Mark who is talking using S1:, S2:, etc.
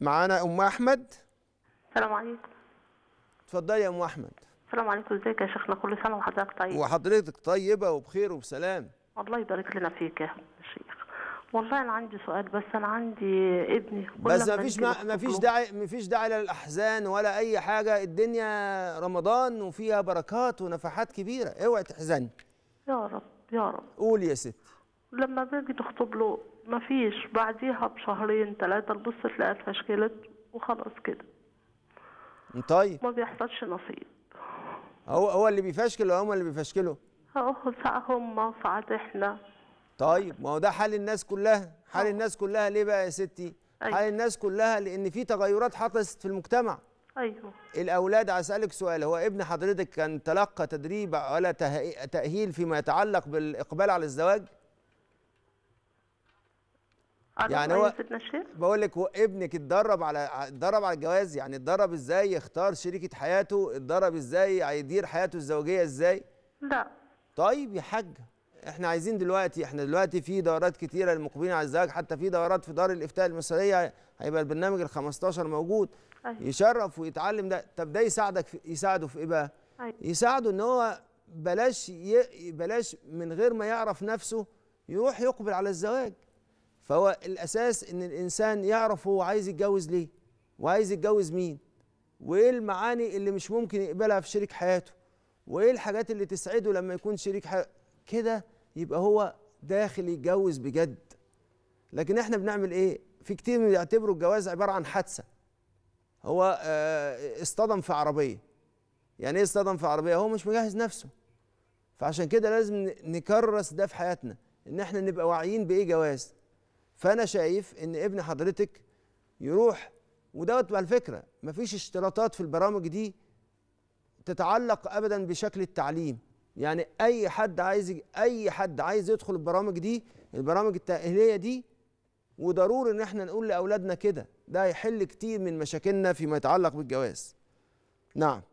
S1: معانا ام احمد
S2: السلام عليكم
S1: اتفضلي يا ام احمد
S2: السلام عليكم ازيك يا شيخنا كل سنه وحضرتك طيب
S1: وحضرتك طيبه وبخير وبسلام
S2: الله يبارك لنا فيك يا شيخ والله انا عندي سؤال بس انا عندي ابني كل
S1: بس
S2: لما
S1: ما فيش
S2: نيجي
S1: ما
S2: نخطب
S1: فيش
S2: له-
S1: داعي ما فيش داعي للاحزان ولا اي حاجه الدنيا رمضان وفيها بركات ونفحات كبيره اوعي تحزني
S2: يا رب يا رب
S1: قولي يا ستي
S2: لما باجي نخطب له ما فيش بعديها بشهرين ثلاثه تبص تلاقيها اتفشكلت وخلاص كده
S1: طيب
S2: ما بيحصلش نصيب
S1: هو هو اللي بيفشكل ولا هم اللي بيفشكلوا
S2: اهو ساعة هم ساعات احنا
S1: طيب ما هو ده حال الناس كلها حال الناس كلها ليه بقى يا ستي
S2: أيوة.
S1: حال الناس كلها لان في تغيرات حدثت في المجتمع
S2: ايوه
S1: الاولاد اسالك سؤال هو ابن حضرتك كان تلقى تدريب ولا تهي- تاهيل فيما يتعلق بالاقبال على الزواج يعني
S2: يعني
S1: هو-
S2: هو سيدنا الشيخ
S1: بقول لك هو ابنك اتدرب على اتدرب على الجواز يعني اتدرب ازاي يختار شريكة حياته اتدرب ازاي هيدير حياته الزوجية ازاي
S2: لا
S1: طيب يا حاج احنا عايزين دلوقتي احنا دلوقتي في دورات كتيرة للمقبلين على الزواج حتى في دورات في دار الافتاء المصرية هيبقى البرنامج ال 15 موجود
S2: أيوة.
S1: يشرف ويتعلم ده طب ده يساعدك في يساعده في ايه بقى
S2: أيوة.
S1: يساعده ان هو بلاش ي... بلاش من غير ما يعرف نفسه يروح يقبل على الزواج فهو الاساس ان الانسان يعرف هو عايز يتجوز ليه وعايز يتجوز مين وايه المعاني اللي مش ممكن يقبلها في شريك حياته وايه الحاجات اللي تسعده لما يكون شريك حياته كده يبقى هو داخل يتجوز بجد لكن احنا بنعمل ايه في كتير من بيعتبروا الجواز عباره عن حادثه هو آه، اصطدم في عربيه يعني ايه اصطدم في عربيه هو مش مجهز نفسه فعشان كده لازم ن- نكرس ده في حياتنا ان احنا نبقى واعيين بايه جواز فانا شايف ان ابن حضرتك يروح ودوت على فكره مفيش اشتراطات في البرامج دي تتعلق ابدا بشكل التعليم يعني اي حد عايز يج- اي حد عايز يدخل البرامج دي البرامج التاهيليه دي وضروري ان احنا نقول لاولادنا كده ده هيحل كتير من مشاكلنا فيما يتعلق بالجواز نعم